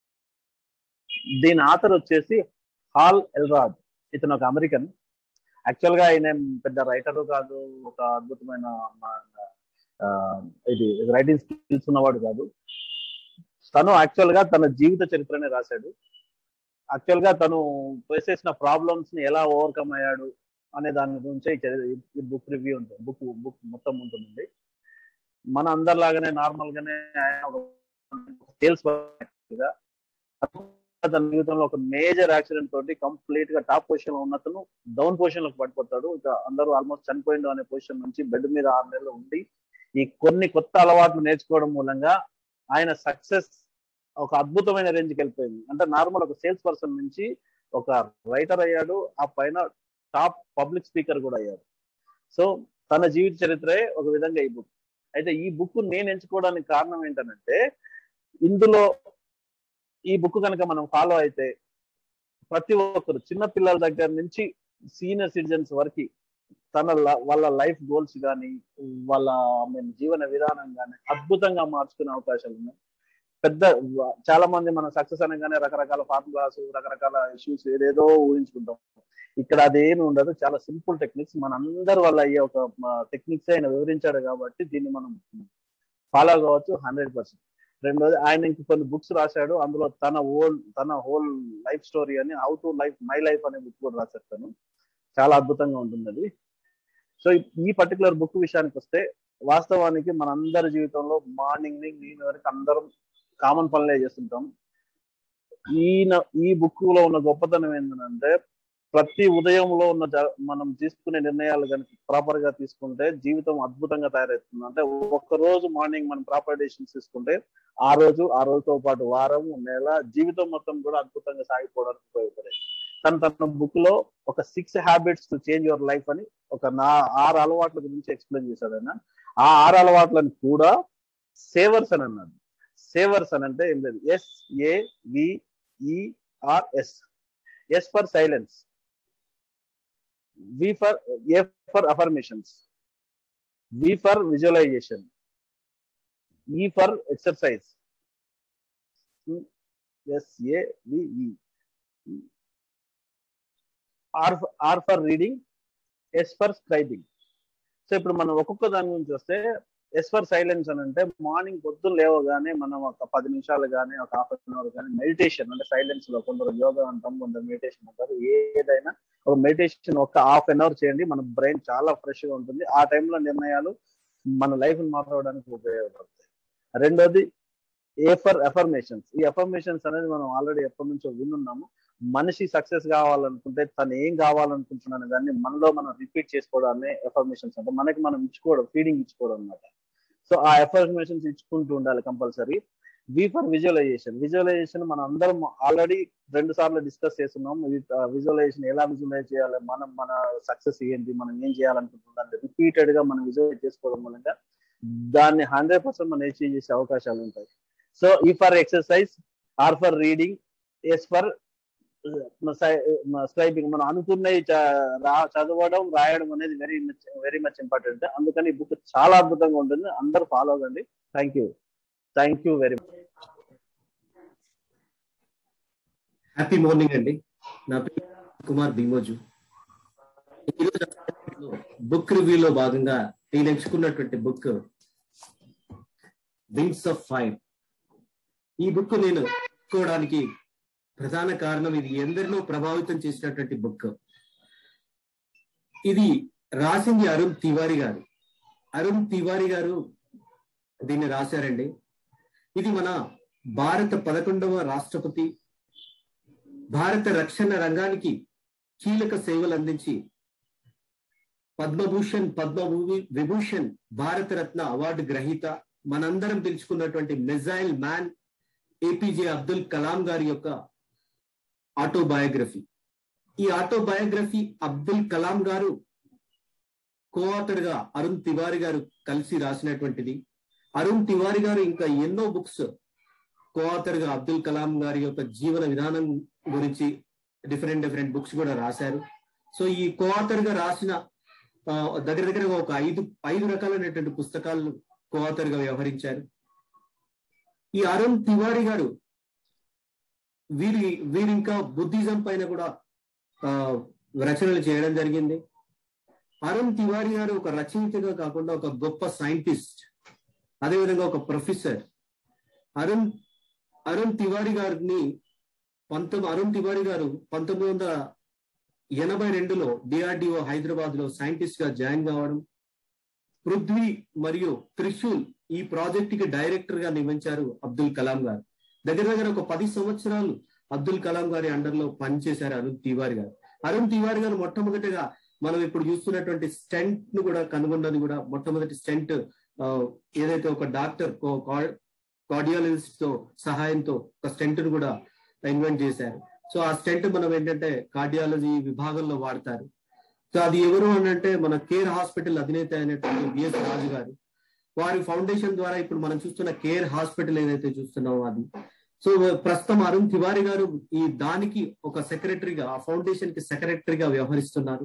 S5: దీని ఆథర్ వచ్చేసి హాల్ ఎల్రాజ్ ఇతను ఒక అమెరికన్ యాక్చువల్ గా ఆయన పెద్ద రైటర్ కాదు ఒక అద్భుతమైన ఇది రైటింగ్ స్కిల్స్ ఉన్నవాడు కాదు తను యాక్చువల్ గా తన జీవిత చరిత్రనే రాశాడు యాక్చువల్ గా తను ఫేస్ చేసిన ప్రాబ్లమ్స్ ని ఎలా ఓవర్కమ్ అయ్యాడు అనే దాని గురించి ఈ బుక్ రివ్యూ ఉంటుంది బుక్ బుక్ మొత్తం ఉంటుందండి మన అందరిలాగానే నార్మల్ గానే సేల్స్ గా తన జీవితంలో ఒక మేజర్ యాక్సిడెంట్ తోటి కంప్లీట్ గా టాప్ పొజిషన్ లో ఉన్నతను డౌన్ పొజిషన్ లోకి పడిపోతాడు ఇక అందరూ ఆల్మోస్ట్ చనిపోయిండు అనే పొజిషన్ నుంచి బెడ్ మీద ఆరు నెలలు ఉండి ఈ కొన్ని కొత్త అలవాట్లు నేర్చుకోవడం మూలంగా ఆయన సక్సెస్ ఒక అద్భుతమైన రేంజ్కి వెళ్ళిపోయింది అంటే నార్మల్ ఒక సేల్స్ పర్సన్ నుంచి ఒక రైటర్ అయ్యాడు ఆ పైన టాప్ పబ్లిక్ స్పీకర్ కూడా అయ్యాడు సో తన జీవిత చరిత్రే ఒక విధంగా ఈ బుక్ అయితే ఈ బుక్ నేను ఎంచుకోవడానికి కారణం ఏంటంటే ఇందులో ఈ బుక్ కనుక మనం ఫాలో అయితే ప్రతి ఒక్కరు చిన్న పిల్లల దగ్గర నుంచి సీనియర్ సిటిజన్స్ వరకు తన వాళ్ళ లైఫ్ గోల్స్ కానీ వాళ్ళ జీవన విధానం కానీ అద్భుతంగా మార్చుకునే అవకాశాలు ఉన్నాయి పెద్ద చాలా మంది మనం సక్సెస్ అనగానే రకరకాల ఫార్ములాస్ రకరకాల ఇష్యూస్ ఏదేదో ఊహించుకుంటాం ఇక్కడ అదేమి ఉండదు చాలా సింపుల్ టెక్నిక్స్ మన అందరి వల్ల అయ్యే ఒక టెక్నిక్స్ ఆయన వివరించాడు కాబట్టి దీన్ని మనం ఫాలో కావచ్చు హండ్రెడ్ పర్సెంట్ రెండోది ఆయన ఇంక కొన్ని బుక్స్ రాశాడు అందులో తన హోల్ తన హోల్ లైఫ్ స్టోరీ అని how to life my life అనే బుక్ కూడా రాశాడు తను చాలా అద్భుతంగా ఉంటుంది అది సో ఈ పర్టికులర్ బుక్ విషయానికి వస్తే వాస్తవానికి మన అందరి జీవితంలో మార్నింగ్ నేను వరకు అందరం కామన్ పనులే చేస్తుంటాం ఈయన ఈ బుక్ లో ఉన్న గొప్పతనం ఏంటంటే ప్రతి ఉదయంలో ఉన్న మనం తీసుకునే నిర్ణయాలు కనుక ప్రాపర్ గా తీసుకుంటే జీవితం అద్భుతంగా తయారవుతుంది అంటే ఒక్క రోజు మార్నింగ్ మనం ప్రాపర్ డెసిషన్స్ తీసుకుంటే ఆ రోజు ఆ రోజుతో పాటు వారం నెల జీవితం మొత్తం కూడా అద్భుతంగా సాగిపోవడానికి ఉపయోగపడేది తను తన బుక్ లో ఒక six habits to change your life అని ఒక నా ఆరు అలవాట్ల గురించి ఎక్స్ప్లెయిన్ చేశాడు ఆయన ఆ ఆరు అలవాట్లను కూడా సేవర్స్ అని అన్నాడు సేవర్స్ అని అంటే ఏం లేదు S A V E R S S for silence V for A for affirmations, V for visualization, E for exercise, S A V E, R R for reading, S for scribing. So ఇప్పుడు మనం ఒక్కొక్క దాని గురించి వస్తే ఎస్ ఫర్ సైలెన్స్ అని అంటే morning పొద్దున్న లేవగానే మనం ఒక పది నిమిషాలు కానీ ఒక హాఫ్ అన్ అవర్ కానీ మెడిటేషన్ అంటే సైలెన్స్ లో కొందరు యోగా అంటాం కొందరు మెడిటేషన్ అంటారు ఏదైనా ఒక మెడిటేషన్ ఒక హాఫ్ అన్ అవర్ చేయండి మన బ్రెయిన్ చాలా ఫ్రెష్ గా ఉంటుంది ఆ టైంలో నిర్ణయాలు మన లైఫ్ మాట్లాడడానికి ఉపయోగపడతాయి రెండోది ఏ ఫర్ ఎఫర్మేషన్స్ ఈ ఎఫర్మేషన్స్ అనేది మనం ఆల్రెడీ ఎప్పటి నుంచో వినున్నాము మనిషి సక్సెస్ కావాలనుకుంటే తను ఏం కావాలనుకుంటున్నాను దాన్ని మనలో మనం రిపీట్ చేసుకోవడాన్ని ఎఫర్మేషన్స్ అంటే మనకి మనం ఇచ్చుకోవడం ఫీడింగ్ ఇచ్చుకోవడం అనమాట సో ఆ ఎఫర్మేషన్స్ ఇచ్చుకుంటూ ఉండాలి compulsory V for visualization visualization మనం అందరం ఆల్రెడీ రెండు సార్లు డిస్కస్ చేస్తున్నాం విజువలైజేషన్ ఎలా విజువలైజ్ చేయాలి మనం మన సక్సెస్ ఏంటి మనం ఏం చేయాలనుకుంటున్నాం రిపీటెడ్ గా మనం విజువలైజ్ చేసుకోవడం మూలంగా దాన్ని హండ్రెడ్ పర్సెంట్ మనం అచీవ్ చేసే అవకాశాలు ఉంటాయి సో ఈ for exercise or for reading as for scribing మనం అనుకున్నవి చదవడం రాయడం అనేది very much very much important అందుకని ఈ బుక్ చాలా అద్భుతంగా ఉంటుంది అందరూ ఫాలో అవ్వండి thank you thank you very much
S6: happy morning అండి నా పేరు కుమార్ భీమోజు ఈరోజు బుక్ రివ్యూలో భాగంగా నేను ఎంచుకున్నటువంటి బుక్ వింగ్స్ ఆఫ్ ఫైర్ ఈ బుక్ నేను ఎంచుకోవడానికి ప్రధాన కారణం ఇది ఎందరినో ప్రభావితం చేసినటువంటి బుక్ ఇది రాసింది అరుణ్ తివారి గారు అరుణ్ తివారి గారు దీన్ని రాశారండి ఇది మన భారత పదకొండవ రాష్ట్రపతి భారత రక్షణ రంగానికి కీలక సేవలు అందించి పద్మభూషణ్ పద్మభూమి విభూషణ్ భారతరత్న అవార్డు గ్రహీత మనందరం పిలుచుకున్నటువంటి missile man A P J Abdul Kalam గారి యొక్క ఆటోబయోగ్రఫీ ఈ ఆటోబయోగ్రఫీ అబ్దుల్ కలాం గారు కోఆథర్ గా అరుణ్ తివారి గారు కలిసి రాసినటువంటిది అరుణ్ తివారి గారు ఇంకా ఎన్నో బుక్స్ కోఆథర్ గా అబ్దుల్ కలాం గారి యొక్క జీవన విధానం గురించి డిఫరెంట్ డిఫరెంట్ బుక్స్ కూడా రాశారు సో ఈ కోఆథర్ గా రాసిన ఆ, దగ్గర దగ్గర ఒక ఐదు ఐదు రకాలైనటువంటి పుస్తకాలు కోఆథర్ గా వ్యవహరించారు ఈ అరుణ్ తివారి గారు వీరి వీరి ఇంకా బుద్ధిజం పైన కూడా ఆ, రచనలు చేయడం జరిగింది అరుణ్ తివారి గారు ఒక రచయితగా కాకుండా ఒక గొప్ప సైంటిస్ట్ అదేవిధంగా ఒక ప్రొఫెసర్ అరుణ్ అరుణ్ తివారి గారిని పంతొమ్మిది అరుణ్ తివారి గారు పంతొమ్మిది వందల ఎనభై రెండులో డిఆర్డిఓ హైదరాబాద్ లో సైంటిస్ట్ గా జాయిన్ కావడం పృథ్వీ మరియు త్రిశూల్ ఈ ప్రాజెక్ట్ కి డైరెక్టర్ గా నియమించారు అబ్దుల్ కలాం గారు దగ్గర దగ్గర ఒక పది సంవత్సరాలు అబ్దుల్ కలాం గారి అండర్ లో పనిచేశారు అరుణ్ తివారి గారు అరుణ్ తివారి గారు మొట్టమొదటిగా మనం ఇప్పుడు చూస్తున్నటువంటి స్టెంట్ ను కూడా కనుగొన్నది కూడా మొట్టమొదటి స్టెంట్ ఏదైతే ఒక డాక్టర్ కార్డియాలజిస్ట్ తో సహాయంతో ఒక స్టెంట్ ను కూడా ఇన్వెంట్ చేశారు సో ఆ స్టెంట్ మనం ఏంటంటే కార్డియాలజీ విభాగంలో వాడతారు సో అది ఎవరు అని అంటే మన కేర్ హాస్పిటల్ అధినేత అయినటువంటి విఎస్ రాజు గారు వారి ఫౌండేషన్ ద్వారా ఇప్పుడు మనం చూస్తున్న కేర్ హాస్పిటల్ ఏదైతే చూస్తున్నామో అది సో ప్రస్తుతం అరుణ్ తివారి గారు ఈ దానికి ఒక సెక్రటరీగా ఆ ఫౌండేషన్ కి సెక్రటరీగా వ్యవహరిస్తున్నారు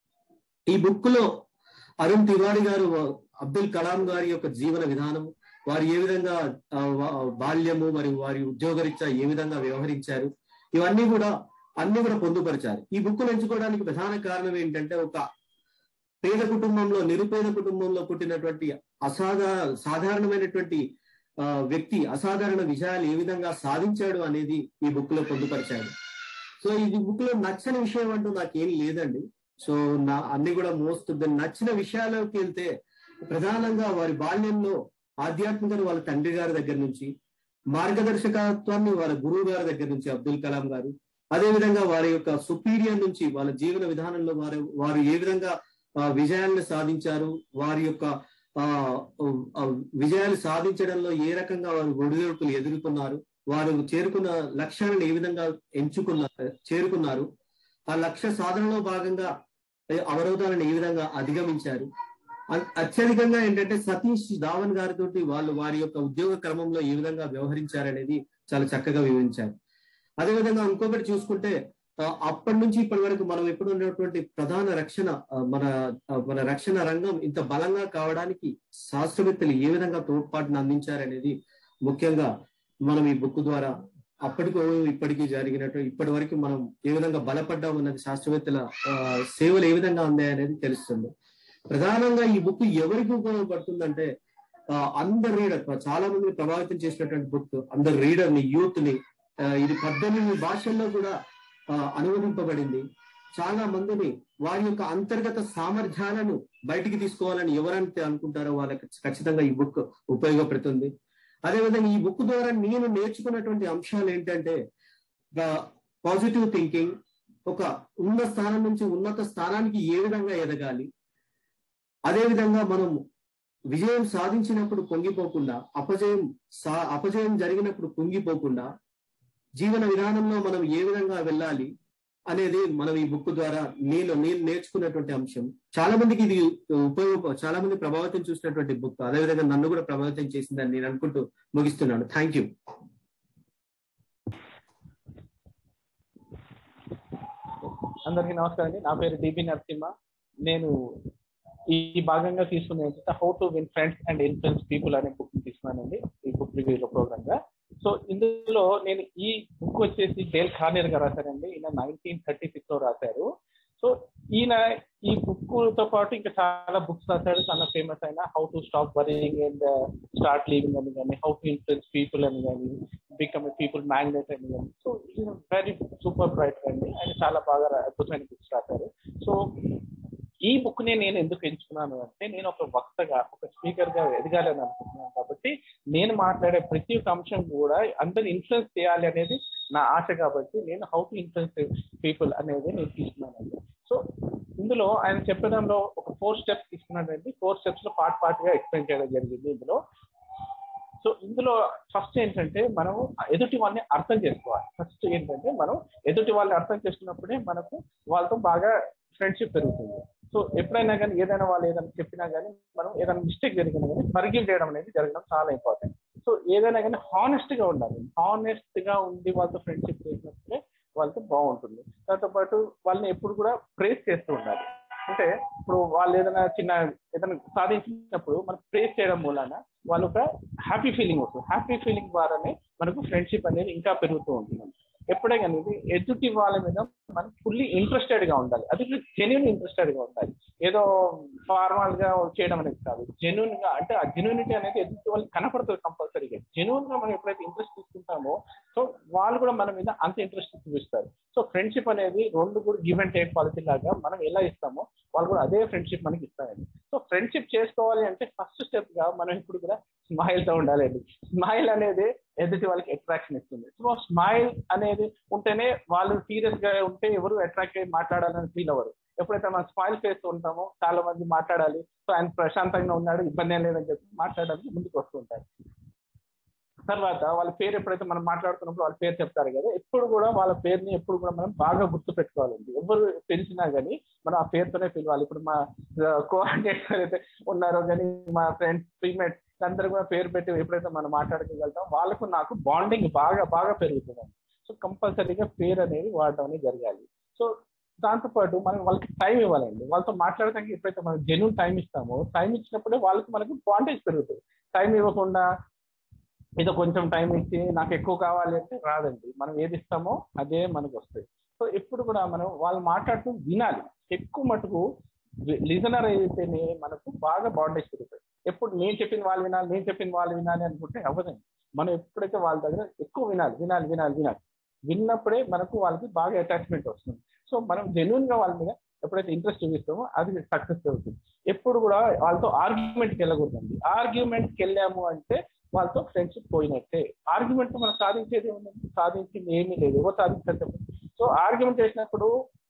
S6: ఈ బుక్ లో అరుణ్ తివారి గారు అబ్దుల్ కలాం గారి యొక్క జీవన విధానం వారు ఏ విధంగా ఆ, వా- బాల్యము మరియు వారి ఉద్యోగరీత్యా ఏ విధంగా వ్యవహరించారు ఇవన్నీ కూడా అన్ని కూడా పొందుపరిచారు ఈ బుక్ ఎంచుకోవడానికి ప్రధాన కారణం ఏంటంటే ఒక పేద కుటుంబంలో నిరుపేద కుటుంబంలో పుట్టినటువంటి అసాధా సాధారణమైనటువంటి ఆ, వ్యక్తి అసాధారణ విజయాలు ఏ విధంగా సాధించాడు అనేది ఈ బుక్ లో పొందుపరిచాడు సో ఇది బుక్ లో నచ్చని విషయం అంటూ నాకేం లేదండి సో నా అన్ని కూడా మోస్తుంది నచ్చిన విషయాల్లోకి వెళ్తే ప్రధానంగా వారి బాల్యంలో ఆధ్యాత్మికత వాళ్ళ తండ్రి గారి దగ్గర నుంచి మార్గదర్శకత్వాన్ని వాళ్ళ గురువు గారి దగ్గర నుంచి అబ్దుల్ కలాం గారు అదే విధంగా వారి యొక్క సుపీరియర్ నుంచి వాళ్ళ జీవన విధానంలో వారు వారు ఏ విధంగా ఆ, విజయాలను సాధించారు వారి యొక్క ఆ ఆ, విజయాలు సాధించడంలో ఏ రకంగా వారు ఒడిదుడుకులు ఎదుర్కొన్నారు వారు చేరుకున్న లక్ష్యాలను ఏ విధంగా ఎంచుకున్నారు చేరుకున్నారు ఆ లక్ష్య సాధనలో భాగంగా ఏ అవరోధాలను ఏ విధంగా అధిగమించారు అ- అత్యధికంగా ఏంటంటే సతీష్ ధావన్ గారితో వాళ్ళు వారి యొక్క ఉద్యోగ క్రమంలో ఏ విధంగా వ్యవహరించారనేది చాలా చక్కగా వివరించారు అదేవిధంగా ఇంకొకటి చూసుకుంటే ఆ, అప్పటి నుంచి ఇప్పటి వరకు మనం ఎప్పుడు ఉన్నటువంటి ప్రధాన రక్షణ ఆ, మన ఆ, మన రక్షణ రంగం ఇంత బలంగా కావడానికి శాస్త్రవేత్తలు ఏ విధంగా తోడ్పాటును అందించారనేది ముఖ్యంగా మనం ఈ బుక్ ద్వారా అప్పటికి ఇప్పటికీ జరిగినట్టు ఇప్పటి వరకు మనం ఏ విధంగా బలపడ్డాం అన్నది శాస్త్రవేత్తల ఆ, సేవలు ఏ విధంగా ఉన్నాయనేది తెలుస్తుంది ప్రధానంగా ఈ బుక్ ఎవరికి ఉపయోగపడుతుందంటే అందరు రీడర్ చాలా మందిని ప్రభావితం చేసినటువంటి బుక్ అందరు రీడర్ ని యూత్ ని ఆ, ఇది పద్దెనిమిది భాషల్లో కూడా ఆ, అనువదింపబడింది చాలా మందిని వారి యొక్క అంతర్గత సామర్థ్యాలను బయటికి తీసుకోవాలని ఎవరైతే అనుకుంటారో వాళ్ళకి ఖచ్చితంగా ఈ బుక్ ఉపయోగపడుతుంది అదేవిధంగా ఈ బుక్ ద్వారా నేను నేర్చుకున్నటువంటి అంశాలు ఏంటంటే పాజిటివ్ థింకింగ్ ఒక ఉన్న స్థానం నుంచి ఉన్నత స్థానానికి ఏ విధంగా ఎదగాలి అదే విధంగా మనం విజయం సాధించినప్పుడు పొంగిపోకుండా అపజయం సా అపజయం జరిగినప్పుడు కుంగిపోకుండా జీవన విధానంలో మనం ఏ విధంగా వెళ్ళాలి అనేది మనం ఈ బుక్ ద్వారా నేను నేను నేర్చుకున్నటువంటి అంశం చాలా మందికి ఇది ఉపయోగ చాలా మంది ప్రభావితం చూసినటువంటి బుక్ అదేవిధంగా నన్ను కూడా ప్రభావితం చేసిందని నేను అనుకుంటూ ముగిస్తున్నాను థ్యాంక్ యూ
S2: అందరికీ నమస్కారం అండి నా పేరు డిబి నరసింహ నేను ఈ ఈ భాగంగా తీసుకున్న ఏంటంటే how to win friends and influence people అనే బుక్ తీసుకున్నానండి ఈ బుక్ రివ్యూలో ప్రోగ్రామ్ గా సో ఇందులో నేను ఈ బుక్ వచ్చేసి డేల్ ఖానేర్ గారు రాశారండి ఈయన నైన్టీన్ థర్టీ సిక్స్ లో రాశారు సో ఈయన ఈ బుక్ తో పాటు ఇంకా చాలా బుక్స్ రాశాడు చాలా ఫేమస్ అయిన how to stop worrying and start living అని కానీ హౌ టు ఇన్ఫ్లుయెన్స్ పీపుల్ అని కానీ బికమ్ పీపుల్ మ్యాగ్నెట్ అని కానీ సో వెరీ సూపర్ బ్రైట్ అండి ఆయన చాలా బాగా రా- అద్భుతమైన బుక్స్ రాశారు సో
S5: ఈ బుక్ ని నేను ఎందుకు ఎంచుకున్నాను అంటే నేను ఒక వక్తగా ఒక స్పీకర్ గా ఎదగాలని అనుకుంటున్నాను కాబట్టి నేను మాట్లాడే ప్రతి ఒక్క అంశం కూడా అందరిని ఇన్ఫ్లుయెన్స్ చేయాలి అనేది నా ఆశ కాబట్టి నేను హౌ టు ఇన్ఫ్లుయెన్స్ పీపుల్ అనేది నేను తీసుకున్నానండి సో ఇందులో ఆయన చెప్పడంలో ఒక ఫోర్ స్టెప్స్ తీసుకున్నానండి ఫోర్ స్టెప్స్ లో పార్ట్ పార్ట్ గా ఎక్స్ప్లెయిన్ చేయడం జరిగింది ఇందులో సో ఇందులో ఫస్ట్ ఏంటంటే మనం ఎదుటి వాళ్ళని అర్థం చేసుకోవాలి ఫస్ట్ ఏంటంటే మనం ఎదుటి వాళ్ళని అర్థం చేసుకున్నప్పుడే మనకు వాళ్ళతో బాగా ఫ్రెండ్షిప్ పెరుగుతుంది సో ఎప్పుడైనా కానీ ఏదైనా వాళ్ళు ఏదైనా చెప్పినా కానీ మనం ఏదైనా మిస్టేక్ జరిగినా కానీ ఫర్గివ్ చేయడం అనేది జరగడం చాలా ఇంపార్టెంట్ సో ఏదైనా కానీ హానెస్ట్ గా ఉండాలి హానెస్ట్ గా ఉండి వాళ్ళతో ఫ్రెండ్షిప్ చేసినప్పుడే వాళ్ళతో బాగుంటుంది దాంతో పాటు వాళ్ళని ఎప్పుడు కూడా ప్రేస్ చేస్తూ ఉండాలి అంటే ఇప్పుడు వాళ్ళు ఏదైనా చిన్న ఏదైనా సాధించినప్పుడు మనం ప్రేస్ చేయడం మూలాన వాళ్ళు ఒక హ్యాపీ ఫీలింగ్ వస్తుంది హ్యాపీ ఫీలింగ్ ద్వారానే మనకు ఫ్రెండ్షిప్ అనేది ఇంకా పెరుగుతూ ఉంటుంది ఎప్పుడే కానీ ఇది ఎదుటి వాళ్ళ మీద మనం ఫుల్లీ ఇంట్రెస్టెడ్ గా ఉండాలి అది జెన్యున్ ఇంట్రెస్టెడ్ గా ఉండాలి ఏదో ఫార్మల్ గా చేయడం అనేది కాదు జెన్యున్ గా అంటే ఆ జెన్యునిటీ అనేది ఎదుటి వాళ్ళకి కనపడుతుంది కంపల్సరీగా జెన్యున్ గా మనం ఎప్పుడైతే ఇంట్రెస్ట్ తీసుకుంటామో సో వాళ్ళు కూడా మన మీద అంత ఇంట్రెస్ట్ చూపిస్తారు సో ఫ్రెండ్షిప్ అనేది రెండు కూడా గివ్ అండ్ టేక్ పాలసీ లాగా మనం ఎలా ఇస్తామో వాళ్ళు కూడా అదే ఫ్రెండ్షిప్ మనకి ఇస్తారండి సో ఫ్రెండ్షిప్ చేసుకోవాలి అంటే ఫస్ట్ స్టెప్ గా మనం ఇప్పుడు కూడా స్మైల్ తో ఉండాలండి స్మైల్ అనేది ఎదుటి వాళ్ళకి అట్రాక్షన్ ఇస్తుంది సో స్మైల్ అనేది ఉంటేనే వాళ్ళు సీరియస్ గా ఉంటే ఎవరు అట్రాక్ట్ అయ్యి మాట్లాడాలని ఫీల్ అవ్వరు ఎప్పుడైతే మనం స్మైల్ చేస్తూ ఉంటామో చాలా మంది మాట్లాడాలి సో ఆయన ప్రశాంతంగా ఉన్నాడు ఇబ్బంది ఏం లేదని చెప్పి మాట్లాడడానికి ముందుకు వస్తూ ఉంటారు తర్వాత వాళ్ళ పేరు ఎప్పుడైతే మనం మాట్లాడుతున్నప్పుడు వాళ్ళ పేరు చెప్తారు కదా ఎప్పుడు కూడా వాళ్ళ పేరుని ఎప్పుడు కూడా మనం బాగా గుర్తు పెట్టుకోవాలండి ఎవరు తెలిసినా కానీ మనం ఆ పేరుతోనే పిలవాలి ఇప్పుడు మా కోఆర్డినేటర్ అయితే ఉన్నారో కానీ మా ఫ్రెండ్స్ టీమ్మేట్స్ అందరూ కూడా పేరు పెట్టి ఎప్పుడైతే మనం మాట్లాడుకోగలుగుతాం వాళ్ళకు నాకు బాండింగ్ బాగా బాగా పెరుగుతుంది సో కంపల్సరీగా పేరు అనేది వాడడం అనేది జరగాలి సో దాంతోపాటు మనం వాళ్ళకి టైం ఇవ్వాలండి వాళ్ళతో మాట్లాడటానికి ఎప్పుడైతే మనం జెన్యున్ టైం ఇస్తామో టైం ఇచ్చినప్పుడే వాళ్ళకి మనకు బాండేజ్ పెరుగుతుంది టైం ఇవ్వకుండా ఏదో కొంచెం టైం ఇచ్చి నాకు ఎక్కువ కావాలి అంటే రాదండి మనం ఏది ఇస్తామో అదే మనకు వస్తుంది సో ఎప్పుడు కూడా మనం వాళ్ళు మాట్లాడుతూ వినాలి ఎక్కువ మటుకు లిజనర్ అయితేనే మనకు బాగా బాండేజ్ పెరుగుతుంది ఎప్పుడు నేను చెప్పిన వాళ్ళు వినాలి నేను చెప్పిన వాళ్ళు వినాలి అనుకుంటే అవ్వదండి మనం ఎప్పుడైతే వాళ్ళ దగ్గర ఎక్కువ వినాలి వినాలి వినాలి వినాలి విన్నప్పుడే మనకు వాళ్ళకి బాగా అటాచ్మెంట్ వస్తుంది సో మనం జెన్యున్ గా వాళ్ళ మీద ఎప్పుడైతే ఇంట్రెస్ట్ చూపిస్తామో అది సక్సెస్ అవుతుంది ఎప్పుడు కూడా వాళ్ళతో ఆర్గ్యుమెంట్కి వెళ్ళకూడదండి ఆర్గ్యుమెంట్కి వెళ్ళాము అంటే వాళ్ళతో ఫ్రెండ్షిప్ పోయినట్టే ఆర్గ్యుమెంట్ మనం సాధించేది ఏముంది సాధించింది ఏమీ లేదు ఎవరు సాధించారు చెప్పండి సో ఆర్గ్యుమెంట్ చేసినప్పుడు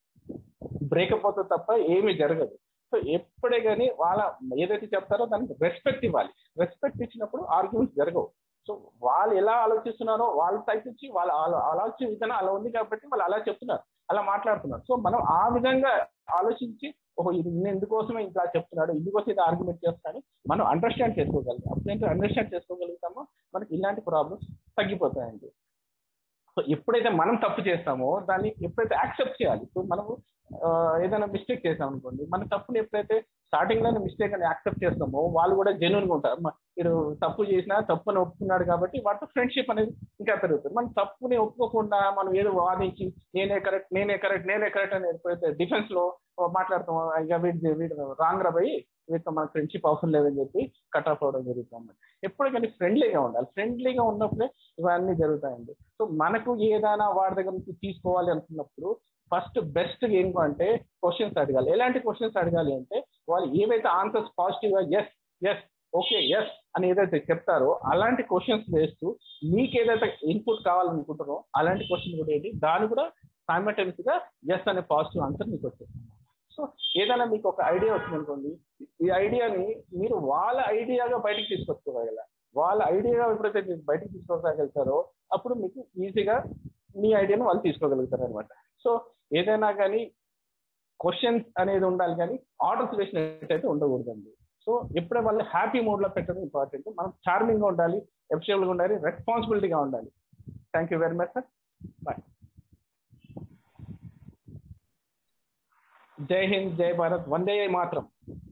S5: బ్రేకప్ అవుతుంది తప్ప ఏమీ జరగదు సో ఎప్పుడే కానీ వాళ్ళ ఏదైతే చెప్తారో దానికి రెస్పెక్ట్ ఇవ్వాలి రెస్పెక్ట్ ఇచ్చినప్పుడు ఆర్గ్యుమెంట్స్ జరగవు సో వాళ్ళు ఎలా ఆలోచిస్తున్నారో వాళ్ళ టైప్ నుంచి వాళ్ళ ఆలోచన విధానం అలా ఉంది కాబట్టి వాళ్ళు అలా చెప్తున్నారు అలా మాట్లాడుతున్నారు సో మనం ఆ విధంగా ఆలోచించి ఓహో ఇది ఎందుకోసమే ఇలా చెప్తున్నాడు ఇందుకోసం ఇది ఆర్గ్యుమెంట్ చేస్తున్నాడు మనం అండర్స్టాండ్ చేసుకోగలుగుతాం అప్పుడైతే అండర్స్టాండ్ చేసుకోగలుగుతామో మనకి ఇలాంటి ప్రాబ్లమ్స్ తగ్గిపోతాయండి సో ఎప్పుడైతే మనం తప్పు చేస్తామో దాన్ని ఎప్పుడైతే యాక్సెప్ట్ చేయాలి ఇప్పుడు మనము ఏదైనా మిస్టేక్ చేసాం అనుకోండి మన తప్పుని ఎప్పుడైతే స్టార్టింగ్ లోనే మిస్టేక్ అని యాక్సెప్ట్ చేస్తామో వాళ్ళు కూడా జెన్యున్ గా ఉంటారు మీరు తప్పు చేసినా తప్పు అని ఒప్పుకున్నాడు కాబట్టి వాటితో ఫ్రెండ్షిప్ అనేది ఇంకా పెరుగుతుంది మనం తప్పుని ఒప్పుకోకుండా మనం ఏదో వాదించి నేనే కరెక్ట్ నేనే కరెక్ట్ నేనే కరెక్ట్ అని ఎప్పుడైతే డిఫెన్స్ లో మాట్లాడుతాం ఇక వీటి వీటి రాంగ్ రాబోయి వీటితో మన ఫ్రెండ్షిప్ అవసరం లేదని చెప్పి కట్ ఆఫ్ అవడం జరుగుతుంది ఎప్పుడు కానీ ఫ్రెండ్లీగా ఉండాలి ఫ్రెండ్లీగా ఉన్నప్పుడే ఇవన్నీ జరుగుతాయండి సో మనకు ఏదైనా వాడి దగ్గర నుంచి తీసుకోవాలి అనుకున్నప్పుడు ఫస్ట్ బెస్ట్ ఏం అంటే క్వశ్చన్స్ అడగాలి ఎలాంటి క్వశ్చన్స్ అడగాలి అంటే వాళ్ళు ఏవైతే ఆన్సర్స్ పాజిటివ్ గా ఎస్ ఎస్ ఓకే ఎస్ అని ఏదైతే చెప్తారో అలాంటి క్వశ్చన్స్ వేస్తూ మీకు ఏదైతే ఇన్పుట్ కావాలనుకుంటారో అలాంటి క్వశ్చన్ కూడా ఏంటి దాన్ని కూడా సైమల్టేనియస్ గా ఎస్ అనే పాజిటివ్ ఆన్సర్ మీకు వచ్చేస్తుంది సో ఏదైనా మీకు ఒక ఐడియా వచ్చింది అనుకోండి ఈ ఐడియాని మీరు వాళ్ళ ఐడియాగా బయటకు తీసుకొచ్చుకోగల వాళ్ళ ఐడియాగా ఎప్పుడైతే మీరు బయటకు తీసుకోగలుగుతారో అప్పుడు మీకు ఈజీగా మీ ఐడియాను వాళ్ళు తీసుకోగలుగుతారు అనమాట సో ఏదైనా కానీ క్వశ్చన్స్ అనేది ఉండాలి కానీ ఆర్డర్స్ వేసినట్టయితే ఉండకూడదండి సో ఎప్పుడే వాళ్ళు హ్యాపీ మోడ్ లో పెట్టడం ఇంపార్టెంట్ మనం చార్మింగ్ గా ఉండాలి ఎఫిషియల్ గా ఉండాలి రెస్పాన్సిబిలిటీగా ఉండాలి thank you very much sir bye జై హింద్ జై భారత్ వందే మాత్రం